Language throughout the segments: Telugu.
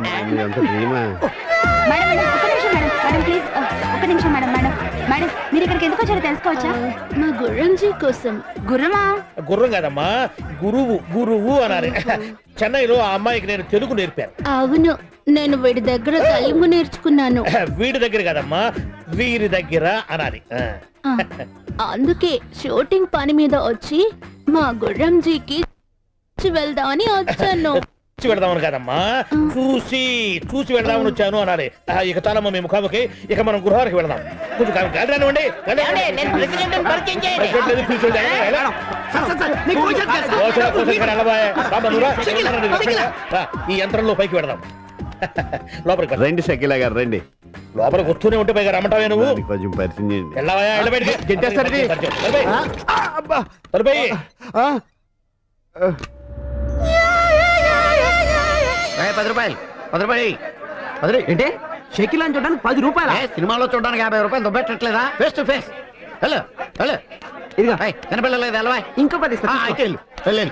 ఇదంతా డ్రీమా మేడం మేడం ఒక నిమిషం మేడం మేడం ప్లీజ్ ఆ, ఒక నిమిషం మేడం మేడం మేడం మీరు ఇక్కడికి ఎందుకు వచ్చారో తెలుసుకోవచ్చా మా గుర్రంజీ కోసం గుర్రమా గుర్రం కాదమ్మా గురువు గురువు అనాలి చెన్నైలో ఆ అమ్మాయికి నేను తెలుగు నేర్పాను అవును నేను వీడి దగ్గర తెలుగు నేర్చుకున్నాను వీడి దగ్గర కాదమ్మా వీరి దగ్గర అనాలి ఆ. ఆ, అందుకే షూటింగ్ పని మీద వచ్చి మా గుర్రంజీకి ఇచ్చి వెళ్దామని వచ్చాను చూసి వెళ్దామని కాదమ్మా చూసి చూసి వెళ్దామని వచ్చాను అనాలి ఆ, ఇక చాలమ్మా మేము ముఖాముఖి ఇక మనం గృహానికి వెళ్దాం కొంచెం కా- గాలి రానివ్వండి గాలి రానివ్వండి. ప్రెసిడెంట్ లేదు, కూర్చోండి. వెళ్ళ. కూర్చో, కూర్చో, ఇక్కడ వెళ్ళబోయే. రామ్మా, నువ్వు రా. రా, ఈ యంత్రంలో పైకి వెళదాం లోపలికి వెళ్దాం. రండి షకీలా గారు రండి లోపలికి వస్తూనే ఉంటే పైగా రమ్మంటావే నువ్వు దానికి కొంచెం పరిచయం చేయండి వెళ్ళవా వెళ్ళ బయటికి. గెంటేస్తారు ఇది. పరిచయం. వెళ్ళిపోయి. ఆ, అబ్బా. వెళ్ళిపోయి. ఆ, ఆ. పది రూపాయలు పది రూపాయలు పది ఏంటి షకిల్ అని చూడడానికి పది రూపాయలు సినిమాలో చూడడానికి యాభై రూపాయలు దొబ్బెట్టట్లేదా face to face hello hello ఇదిగో కనపడలేదు ఎలా ఇంకో పది అయితే వెళ్ళు వెళ్ళు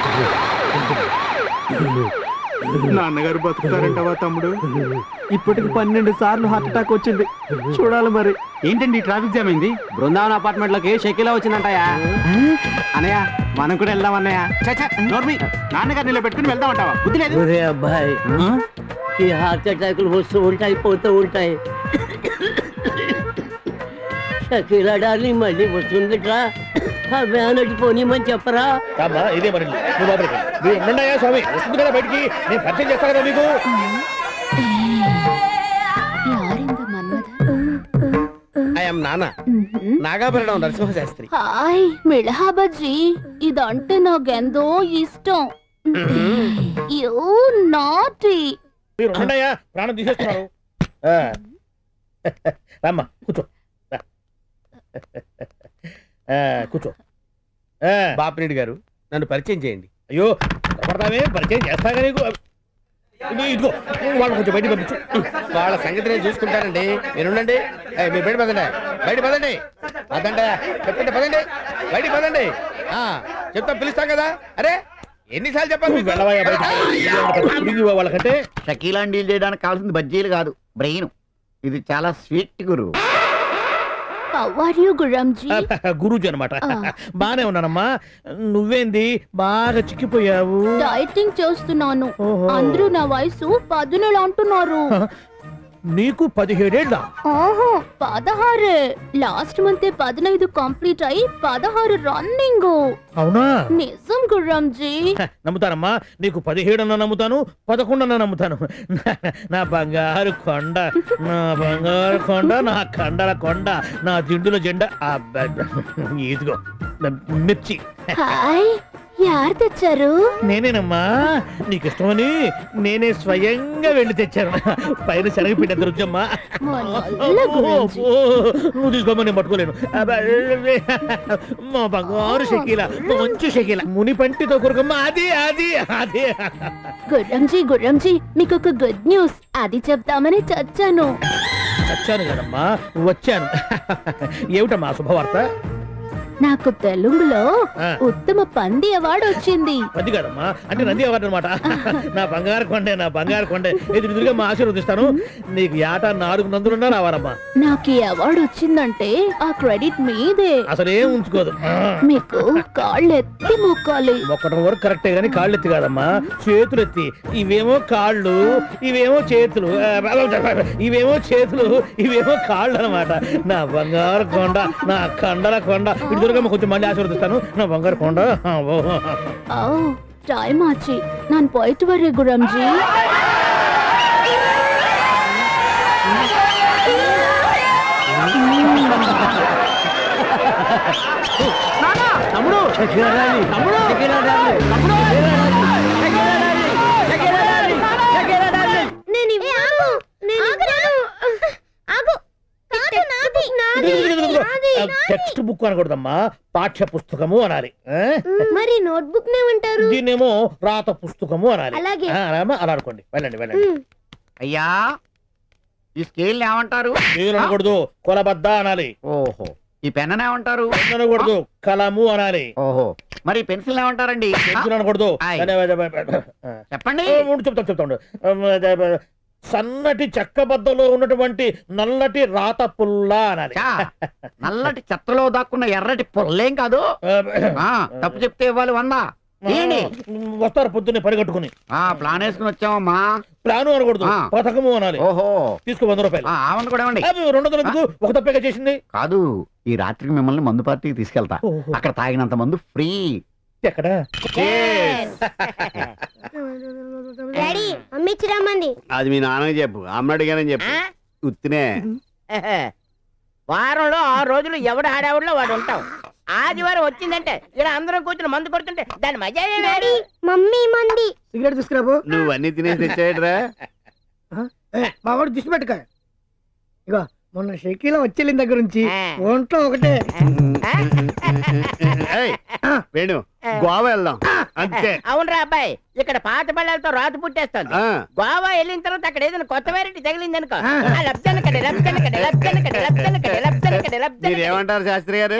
నాన్నగారు బతుకుతారంటావా తమ్ముడు ఇప్పటికి పన్నెండు సార్లు హార్ట్ అటాక్ వచ్చింది చూడాలి మరి ఏంటండి ట్రాఫిక్ జామ్ అయింది బృందావన్ అపార్ట్మెంట్ లోకి షకిలా వచ్చిందంటయా అనయ్య మనం కూడా వెళ్దాం అన్నయ్య నోర్మి నాన్నగారు నిలబెట్టుకుని వెళ్దాం అంటావా బుద్ధి లేదు ఒరే అబ్బాయి ఈ హార్ట్ అటాకులు వస్తూ ఉంటాయి పోతూ ఉంటాయి షకీలా డార్లింగ్ మళ్ళీ వస్తుందిట్రా ఆ వ్యాన్ అటు పోనీమని చెప్పరా రామ్మా ఇదే మరి నువ్వు లోపలికి వెళ్ళు. మీరు ఉండండియా స్వామి వస్తుంది కదా బయటికి నేను పరిచయం చేస్తా కదా మీకు యారింద మన్మథ ఐఎమ్ నాన్న నాగాభరణం నరసింహ శాస్త్రి హాయ్ మిళహా బజ్జీ ఇదంటే నాకెంతో ఇష్టం యూ నాటి మీరు ఉండండియా ప్రాణం తీసేస్తున్నారు ఆ. రామ్మా కూర్చో రా. ఆ, కూర్చో ఆ, బాపిరెడ్డి గారు నన్ను పరిచయం చేయండి అయ్యో పడతామే పరిచయం చేస్తాగా నీకు ఇదిగో, ఇదిగో వాళ్ళు కొంచెం బయటికి పంపించు వాళ్ళ సంగతి నేను చూసుకుంటానండి మీరు ఉండండి ఏయ్, మీరు బయట పదండి బయట పదండి పదండి చెప్తుంటే పదండి బయటికి పదండి ఆ, చెప్తాం పిలుస్తాం కదా అరే ఎన్నిసార్లు చెప్పాలి నువ్వు మీకు? వెళ్ళవయ్యా బయటికి ఇదిగో వాళ్ళకంటే షకీలాని డీల్ చేయడానికి కావాల్సింది బజ్జీలు కాదు బ్రెయిన్ ఇది చాలా స్వీట్ గురు హౌ ఆర్ యు గురంజీ గురూజీ అనమాట ఆ. బానే ఉన్నానమ్మా నువ్వేంది బాగా చిక్కిపోయావు డైటింగ్ చేస్తున్నాను ఓహో. అందరూ నా వయసు పదునేళ్ళు అంటున్నారు నీకు పదిహేడేళ్ళ ఓహో పదహారు లాస్ట్ మంత్ పదినైదు కంప్లీట్ అయి పదహారు రన్నింగ్ అవునా నిజం గుర్రంజీ హ, నమ్ముతానమ్మా నీకు పదిహేడన్నా నమ్ముతాను పదకొండన్నా నమ్ముతాను నా- నా బంగారు కొండ నా బంగారు కొండ నా కండల కొండ నా జిండుల జెండా అబ్బా, ఇదిగో నా మిర్చి హాయ్ యారు తెచ్చారు నేనేనమ్మా నీకు ఇష్టమని నేనే స్వయంగా వెళ్ళి తెచ్చాను పైన శనగపిండి ఎంత రుచమ్మా మా నల్ల గురంజీ నువ్వు తీసుకోమని నేను పట్టుకోలేను అబ్బా, మా బంగారు షకీల మంచి షకీల ముని పంటితో కొరకమ్మా అది అది అది గుర్రంజీ గుర్రంజీ మీకు ఒక గుడ్ న్యూస్ అది చెప్తామని చచ్చాను వచ్చాను కదమ్మా వచ్చాను ఏమిటమ్మా శుభవార్త నాకు తెలుగులో ఆ. ఉత్తమ పంది అవార్డు వచ్చింది అది కదమ్మా అంటే నంది అవార్డు అనమాట నా బంగారు కొండే నా బంగారు కొండే ఇది ఎదురుగా మా ఆశీర్వదిస్తాను నీకు ఏట నాలుగు నందులున్నా రావాలమ్మా నాకు ఈ అవార్డు వచ్చిందంటే ఆ క్రెడిట్ మీదే అసలేం ఉంచుకోదు ఆ. మీకు కాళ్ళు ఎత్తి మొక్కాలి ఒక్కటి వరకు కరెక్టే గానీ కాళ్ళు ఎత్తి కాదమ్మా చేతులు ఎత్తి ఇవేమో కాళ్ళు ఇవేమో చేతులు ఆ, ఇవేమో చేతులు ఇవేమో కాళ్ళు అన్నమాట నా బంగారు కొండ నా కండల కొండ ఇటు దొరకమ్మ కొంచెం మళ్ళీ ఆశీర్వదిస్తాను నా బంగారు కొండ ఆ, ఓ. ఓ టైం ఆచి ನಾನು పోయిట్ వరే గురంజీ తమ్ముడు షకీలా డార్లింగ్ తమ్ముడు! Shakeela darling Shakeela darling Shakeela darling Shakeela darling నేను ఇవ్వను ఆగు ఆగు నాది నాది ఆ, టెక్స్ట్ బుక్ అనకూడదమ్మా పాఠ్య పుస్తకము అనాలి ఆ? మరి నోట్బుక్ నేమంటారు దీన్నేమో రాత పుస్తకము అనాలి అలాగే. ఆ, అలామా? అలా అనుకోండి వెళ్ళండి వెళ్ళండి అయ్యా ఈ స్కేల్ ఏమంటారు మీరు అనకూడదు కొలబద్ద అనాలి ఓహో ఈ పెన్ ఏమంటారు అనకూడదు కలము అనాలి ఓహో మరి పెన్సిల్ ఏమంటారండి పెన్సిల్ అనకూడదు ఆయ్. ఆ, చెప్పండి ఉండు, చెప్తాను చెప్తాను సన్నటి చెక్కబద్దలో ఉన్నటువంటి నల్లటి రాత పుల్ల అనాలి చా, నల్లటి చెత్తలో దాక్కున్న ఎర్రటి పొల్లేం కాదు ఆ, తప్పు చెప్తే ఇవ్వాలి వందా ఏంటి వస్తారు పొద్దున్నే పరిగట్టుకుని ఆ ప్లాన్ వేసుకుని వచ్చామమ్మా ప్లాను అనకూడదు ఆ. పథకము అనాలి ఓహో తీసుకో వంద రూపాయలు ఆ ఆవంత కూడా ఇవ్వండి అవి రెండు వందలు ఎందుకు ఒక తప్పేగా చేసింది కాదు ఈ రాత్రికి మిమ్మల్ని మందు పార్టీకి తీసుకెళ్తా ఓహో. అక్కడ తాగినంత మందు ఫ్రీ ఎక్కడ డాడీ మమ్మీ చిరమ్మంది అది మీ నాన్నకి చెప్పు అమ్మ అడిగానని చెప్పు ఉత్తినే వారంలో ఆరు రోజులు ఎవడు హడావుడిలో వాడు ఉంటాం ఆదివారం వచ్చిందంటే ఇక్కడ అందరం కూర్చుని మందు కొడుతుంటే దాని మజా వేరు మమ్మీ మంది సిగరెట్ తీసుకురాబో నువ్వు అన్ని తినేసి తెచ్చాయట్రా మా వాడు దిష్టి పెట్టుక ఇగో మొన్న షకీలం వచ్చేళ్ళిన దగ్గర నుంచి ఆ. ఒంట్లో ఒకటే ఏయ్, వేణు గోవా వెళ్దాం అంతే అవునరా అబ్బాయి ఇక్కడ పాత బళ్ళాలతో రాత పుట్టేస్తుంది ఆ, గోవా వెళ్ళిన తర్వాత అక్కడ ఏదైనా కొత్త వెరైటీ తగిలింది అనుకో లబ్జనకడి లబ్జనకడి లబ్జనకడి లబ్జనకడి లబ్జనకడి లబ్జనకడి మీరేమంటారు శాస్త్రి గారు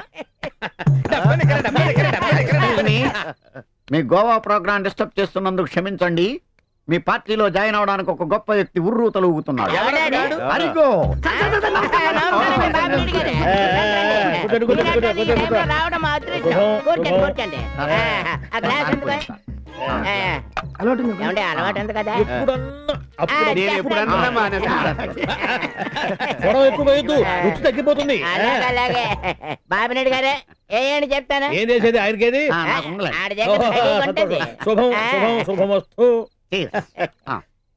మీ గోవా ప్రోగ్రామ్ డిస్టర్బ్ చేస్తున్నందుకు క్షమించండి మీ పార్టీలో జాయిన్ అవడానికి ఒక గొప్ప వ్యక్తి ఉర్రు తలుగుతున్నాడు ఎవడాడు? అరిగో నమస్కారం, బాబురెడ్డి గారు. ఏ, ఏ, కూర్చోండి, కూర్చోండి, మీరంతా ఈ కూర్చోండి, టైంలో కూర్చోండి. రావడం మా అదృష్టం శుభం, కూర్చోండి శుభం. కూర్చోండి ఆ, ఆ గ్లాస్ ఎందుకు ఆ, అలవాటు ఉంది. ఏమండి అలవాటు ఉంది కదా ఎప్పుడన్నా అప్పుడు ఆ, నేను ఎప్పుడన్నా మానేస్తా గొడవ ఎక్కువ వేయద్దు రుచి తగ్గిపోతుంది అలాగే అలాగే బాబిరెడ్డి గారే ఏ ఏంటి చెప్తాను ఏం చేసేది ఆయనకేది ఆ, నాకు ఉందిలే. ఆడి దగ్గర రెడీగా ఉంటుంది. శుభం ఆ. శుభం శుభమస్తు Cheers. ఆ,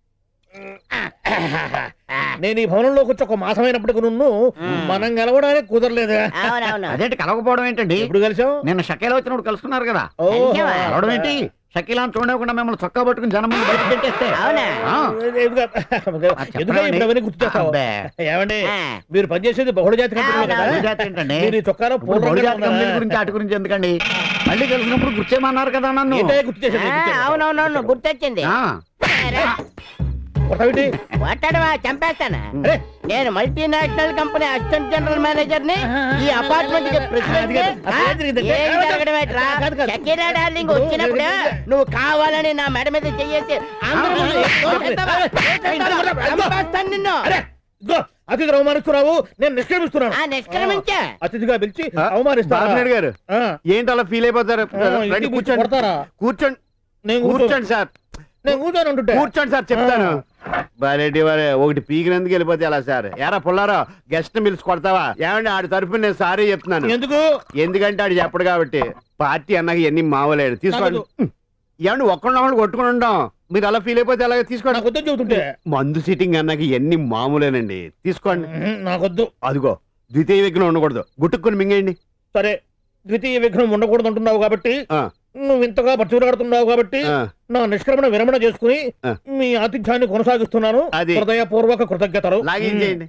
నేను ఈ భవనంలోకి వచ్చి ఒక మాసమైనప్పటికి నువ్వు మనం కలవడానికి కుదరలేదు అవునవును అదేంటి కలవకపోవడం ఏంటండి ఎప్పుడు కలిసాం నిన్న షకీలా వచ్చినప్పుడు కలుసుకున్నారు కదా ఓ కలిసావా? కలవడం ఏంటి షకీలాని చూడకుండా మిమ్మల్ని చొక్కా పట్టుకుని జనం ముందు బయటకు పెట్టేస్తే అవునా ఆ, ఎందుకంటే ఇప్పుడు అవన్నీ గుర్తు చేస్తావు అబ్బే. ఏమండి ఆ. మీరు పనిచేసేది బహుళ జాతి కంపెనీలో కదా బహుళ జాతి ఏంటండి మీరు ఈ చొక్కాలో పూల ఇప్పుడు బహుళ రంగులో జాతి కంపెనీల ఉన్నారా? గురించి అటు గురించి ఎందుకండి మళ్ళీ కలిసినప్పుడు గుర్చేమన్నారు కదా నన్ను ఏంటయ్య గుర్తు చేసేది ఆ, గుర్తు చేసేది? అవునవునవును గుర్తొచ్చింది ఆ, కొట్టవిటి? కొట్టడమా చంపేస్తాను అరే నేను multinational company assistant general manager ని ఈ అపార్ట్మెంట్ కి ప్రెసిడెంట్ ని. అది కాదు, అది కాదు. ఏం జరగడం ఏంట్రా? కాదు, కాదు. షకీలా డార్లింగ్ వచ్చినప్పుడు నువ్వు కావాలని నా మెడ మీద చెయ్యేసి అందరూ ముందు తోసేస్తావా? తోసేస్తావా? చంపేస్తాను నిన్ను అరే ఇదిగో అతిథి అవమానిస్తున్నావు నేను నిష్క్రమిస్తున్నాను ఆ నిష్క్రమించా అతిథిగా పిలిచి ఆ, అవమానిస్తాను బాపినేడు గారు ఏంటి అలా ఫీల్ అయిపోతారు రండి కూర్చోండి కొడతారా కూర్చోండి నేను కూర్చోను కూర్చోండి సార్ నేను కూర్చొని ఉంటుంటే కూర్చోండి సార్ చెప్తాను బాలేటి వారే ఒకటి పీకినందుకు వెళ్ళిపోతే ఎలా సార్ ఎరా పుల్లారో గెస్ట్ పిలిచి కొడతావా ఏమండి ఆడి తరపున నేను సారీ చెప్తున్నాను ఎందుకు ఎందుకంటే ఆడు చెప్పడు కాబట్టి పార్టీ అన్నాక ఎన్ని మావలేడు తీసుకోండి నాకు- ఏమండి ఒక్కడు కొట్టుకుని ఉంటాం మీరు అలా ఫీల్ అయిపోతే అలాగే తీసుకోండి నాకు వద్దని చెబుతుంటే మందు సిట్టింగ్ అన్నాక ఎన్ని మామూలేనండి తీసుకోండి ఉహు, నాకొద్దు అదిగో ద్వితీయ విఘ్నం ఉండకూడదు గుట్టుకుని మింగేయండి సరే ద్వితీయ విఘ్నం ఉండకూడదు అంటున్నావు కాబట్టి ఆ, నువ్వు ఇంతగా పట్టుదలాడుతున్నావు కాబట్టి ఆ, నా నిష్క్రమణ విరమణ చేసుకుని ఆ. మీ ఆతిథ్యాన్ని కొనసాగిస్తున్నాను అది. హృదయపూర్వక కృతజ్ఞతలు లాగించేయండి.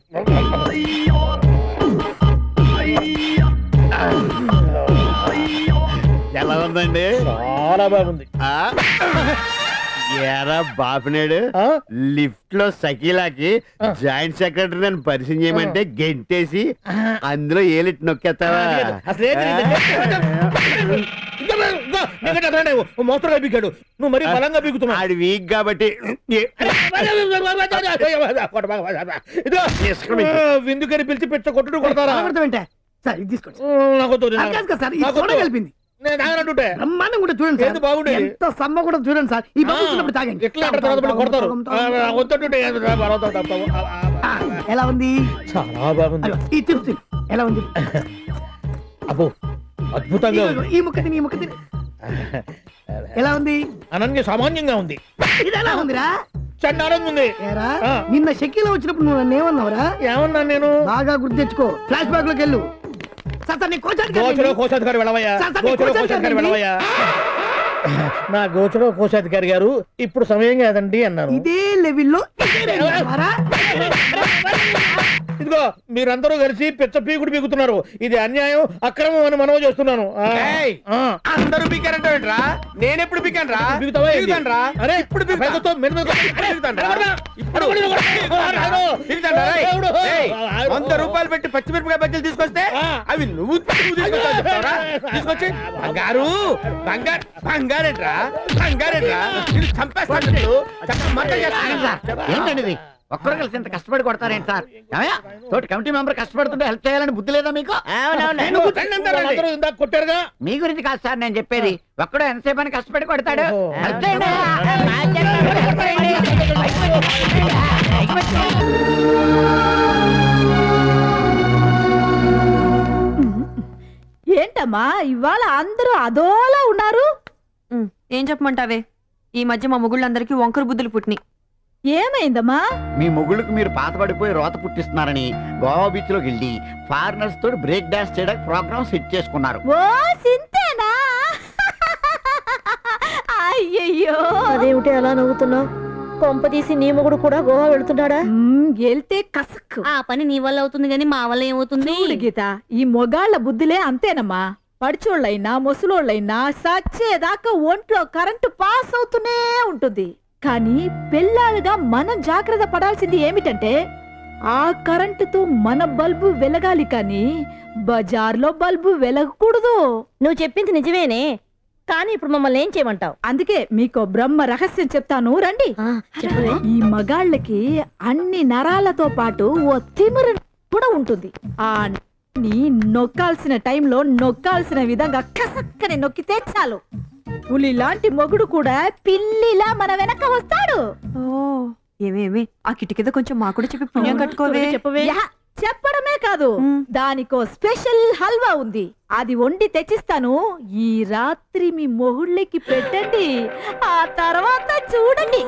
ఎలా ఉందండి చాలా బాగుంది ఆ? ఎరా బాపినాడు ఆ? లిఫ్ట్ లో సకీలాకి ఆ. జాయింట్ సెక్రటరీ నన్ను పరిచయం చేయమంటే గెంటేసి అందులో ఏలిట్ నొక్కేస్తావా అసలు ఏంటి ఇది? ఇంకా బా- ఇంకా నీకంటే అతనే మోస్తరుగా బీకాడు నువ్వు మరీ బలంగా బీగుతున్నావు ఆడి వీక్ కాబట్టి ఏ- ఇదిగో, ఆ, విందుకని పిలిచి పెట్ట కొట్టుడు కొడతారా ఆగడతావేంటే? సార్ ఇది తీసుకోండి ఆ, నాకొద్దు, అది కాదు కదా సార్ ఈ నాకొద్దు. సోడా కలిపింది నేను తాగనంటుంటే బ్రహ్మాండం కూడా చూడండి ఏది బాగుండేది? సార్ ఎంత సమ్మ కూడా చూడండి సార్ ఈ బాబు చూసినప్పుడు తాగండి ఎట్లా అంటారు తర్వాత మళ్ళీ కొడతారు ఆ, నాకు వద్దంటుంటే ఏది రా, పర్వతం తప్పవు. ఆ, ఆ, ఆ, ఆ. ఎలా ఉంది చాలా బాగుంది అయ్యో, ఈ తిను తిను. ఎలా ఉంది అబ్బో అద్భుతంగా ఇదిగో, ఉంది ఈ ముక్క తిని ఈ ముక్క తిని ఎలా ఉంది అనన్య సామాన్యంగా ఉంది ఇది ఎలా ఉందిరా చండాలంగా ఉంది ఏరా ఆ. నిన్న షకీలో వచ్చినప్పుడు నువ్వు నన్ను ఏమన్నావురా ఏమన్నా నేను బాగా గుర్తు తెచ్చుకో ఫ్లాష్ బ్యాక్ లోకి వెళ్ళు సార్ సార్ నీ కోచానికి గోచరో వెళ్ళండి. కోశాధికారి వెళ్ళవయ్యా సార్, సార్, గోచరో కోశాధికారి కోశాధికారి వెళ్ళండి. వెళ్ళవయ్యా నా గోచరో కోశాధికారి గారు ఇప్పుడు సమయం కాదండి అన్నారు ఇదే లెవెల్లో ఇదే రేంజ్ ద్వారా ఇదిగో మీరందరూ కలిసి పిచ్చ పీకుడు పీకుతున్నారు ఇది అన్యాయం అక్రమం అని మనవి చేస్తున్నాను ఆ, ఏయ్! ఆ. అందరూ పీకారంటావేంట్రా నేను ఎప్పుడు పీకాను రా పీకుతావా ఏంటి? పీకుతానురా. అరే ఇప్పుడు పీకుతా. పైకొస్తావు, మీద మీద కొట్టు. ఇప్పుడు పీకుతానురా. ఇప్పుడు ఇప్పుడు తిరుగుతాడా, రేయ్? రేయ్, వంద రూపాయలు పెట్టి పచ్చిమిరపకాయ బజ్జీలు తీసుకొస్తే అవి నువ్వు నువ్వు తీసుకొస్తావు చెప్తావరా? తీసుకొచ్చి బంగారు బంగారు బంగారేట్రా బంగారేట్రా ఇది చంపేస్తాను నిన్ను. చంప- మర్డర్ చేస్తాను. సార్ ఏంటండి ఇది ఒక్కరు కలిసి ఇంత కష్టపడి కొడతారేంటి సార్ ఏమయ్య? తోటి కమిటీ మెంబర్ కష్టపడుతుంటే హెల్ప్ చేయాలని బుద్ధి లేదా మీకు అవునవును నువ్వు రండి అంటారండి. వాళ్ళందరూ ఇందాక కొట్టారుగా మీ గురించి కాదు సార్ నేను చెప్పేది ఒక్కడు ఎంతసేపు అని కష్టపడి కొడతాడు హెల్ప్ చేయండి ఏంటమ్మా ఇవాళ అందరూ అదోలా ఉన్నారు ఉమ్, ఏం చెప్పమంటావే ఈ మధ్య మా మొగుళ్ళందరికీ వంకర బుద్ధులు పుట్టినాయి ఏమైందమ్మా మీ మొగుళ్ళకు మీరు పాతపడిపోయి రోత పుట్టిస్తున్నారని గోవా బీచ్ లోకి వెళ్ళి ఫారినర్స్ తోటి బ్రేక్ డాన్స్ చేయడానికి ప్రోగ్రామ్ సెట్ చేసుకున్నారు ఓ సింతేనా అయ్యయ్యో అదేమిటి అలా నవ్వుతున్నావు కొంప తీసి నీ మొగుడు కూడా గోవా వెళ్తున్నాడా మ్, వెళ్తే కసక్కు ఆ పని నీ వల్ల అవుతుంది కానీ మా వల్ల ఏమవుతుంది చూడు గీత ఈ మొగాళ్ళ బుద్ధులే అంతేనమ్మా పడిచోళ్ళైనా ముసలోళ్ళైనా సచ్చేదాకా ఒంట్లో కరెంటు పాస్ అవుతూనే ఉంటుంది కానీ పెళ్ళాలుగా మనం జాగ్రత్త పడాల్సింది ఏమిటంటే ఆ కరెంటుతో మన బల్బు వెలగాలి కానీ బజార్లో బల్బు వెలగకూడదు నువ్వు చెప్పింది నిజమేనే కానీ ఇప్పుడు మమ్మల్ని ఏం చేయమంటావు అందుకే మీకు బ్రహ్మ రహస్యం చెప్తాను రండి చెప్పవే ఈ మగాళ్ళకి అన్ని నరాలతో పాటు ఓ తిమిర కూడా ఉంటుంది ఆ ని నొక్కాల్సిన టైంలో నొక్కాల్సిన విధంగా కసక్కని నొక్కితే చాలు పులి లాంటి మొగుడు కూడా పిల్లిలా మన వెనక వస్తాడు ఓ ఏమేమి ఆ కిటికీద కొంచెం మా కూడా చెప్పి పుణ్యం కట్టుకోవే చెప్పవే యా, చెప్పడమే కాదు మ్. దానికో స్పెషల్ హల్వా ఉంది అది వండి తెచ్చిస్తాను ఈ రాత్రి మీ మొగుళ్ళకి పెట్టండి ఆ తర్వాత చూడండి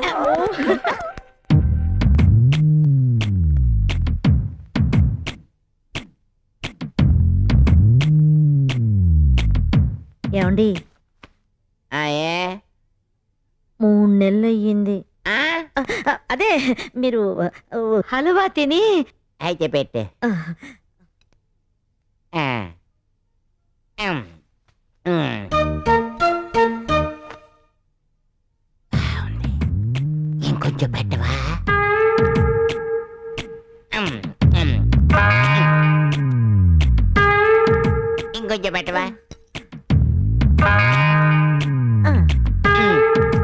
ఏమండి ఆ, ఏ మూడు నెలలు అయ్యింది ఆ? ఆ, ఆ, అదే మీరు ఆ, హల్వా తిని అయితే పెట్టే ఆ, ఆ. ఉమ్. ఉమ్. ఇంకొంచెం పెట్టవా ఉమ్, ఉమ్. ఇంకొంచెం పెట్టవా ఆ. ఉమ్.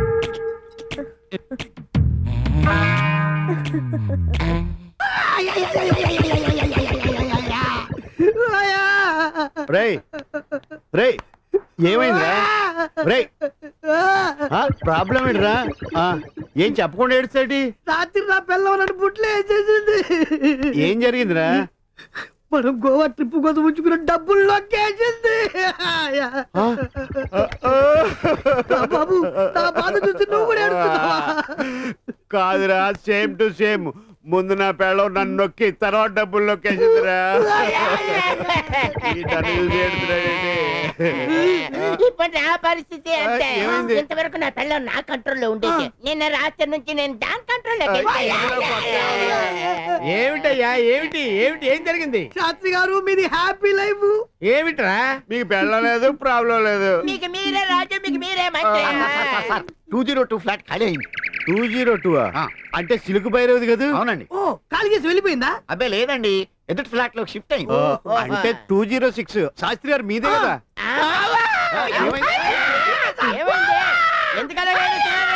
రేయ్ రేయ్ ఏమైందిరా రేయ్ ప్రాబ్లం ఏంటిరా ఆ, ఏం చెప్పకుండా ఏడుస్తాటి రాత్రి నా పిల్లలు నన్ను బుట్లు వేసేసింది ఏం జరిగిందిరా మనం గోవా ట్రిప్ కోసం ఉంచుకున్న డబ్బులు నొక్కేసింది ఆ, ఆ, ఆ. నా బాబు నా బాధ చూసి నువ్వు కూడా ఏడుస్తున్నావా? కాదురా సేమ్ టు సేమ్ ముందు నా పెళ్ళం నన్ను నొక్కి తర్వాత డబ్బులు నొక్కేసిందిరా ఈ నన్ను చూసి ఏడుస్తున్నాడేంటి? ఇప్పుడు నా పరిస్థితి అంతే ఆ, ఏమైంది? ఇంతవరకు నా పిల్లలు నా కంట్రోల్లో ఉండేది నిన్న రాత్రి నుంచి నేను దాని కంట్రోల్లో ఏమిటయ్యా ఏమిటి ఏమిటి ఏం జరిగింది శాస్త్రి గారు మీది హ్యాపీ లైఫ్ ఏమిట్రా మీకు పెళ్ళం లేదు ప్రాబ్లం లేదు మీకు మీరే రాజు మీకు మీరే మంత్రి టూ జీరో టూ ఫ్లాట్ ఖాళీ అయింది టూ జీరో టూ ఆ. అంటే సిలుకు బైరవది కదా అవునండి ఓ ఖాళీ చేసి వెళ్ళిపోయిందా అబ్బే లేదండి ఎదుటి ఫ్లాట్ లో షిఫ్ట్ అయింది ఓ, అంటే టూ జీరో సిక్స్ శాస్త్రి గారు మీదే కదా ఆ, ఏమైంది? ఏమైంది ఎందుకలా ఏడుస్తున్నారు?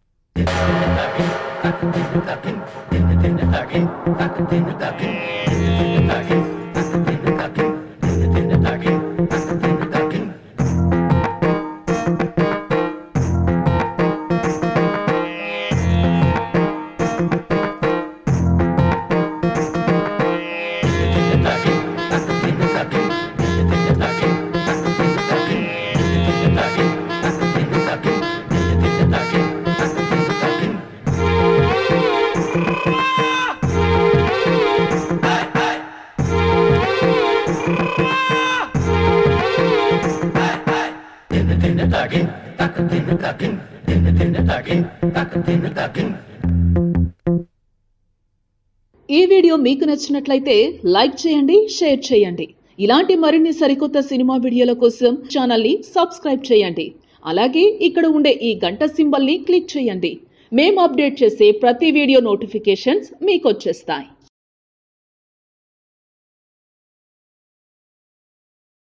ఈ వీడియో మీకు నచ్చినట్లయితే లైక్ చేయండి షేర్ చేయండి ఇలాంటి మరిన్ని సరికొత్త సినిమా వీడియోల కోసం ఛానల్ని సబ్స్క్రైబ్ చేయండి అలాగే ఇక్కడ ఉండే ఈ గంట సింబల్ని క్లిక్ చేయండి మేము అప్డేట్ చేసే ప్రతి వీడియో నోటిఫికేషన్స్ మీకు వచ్చేస్తాయి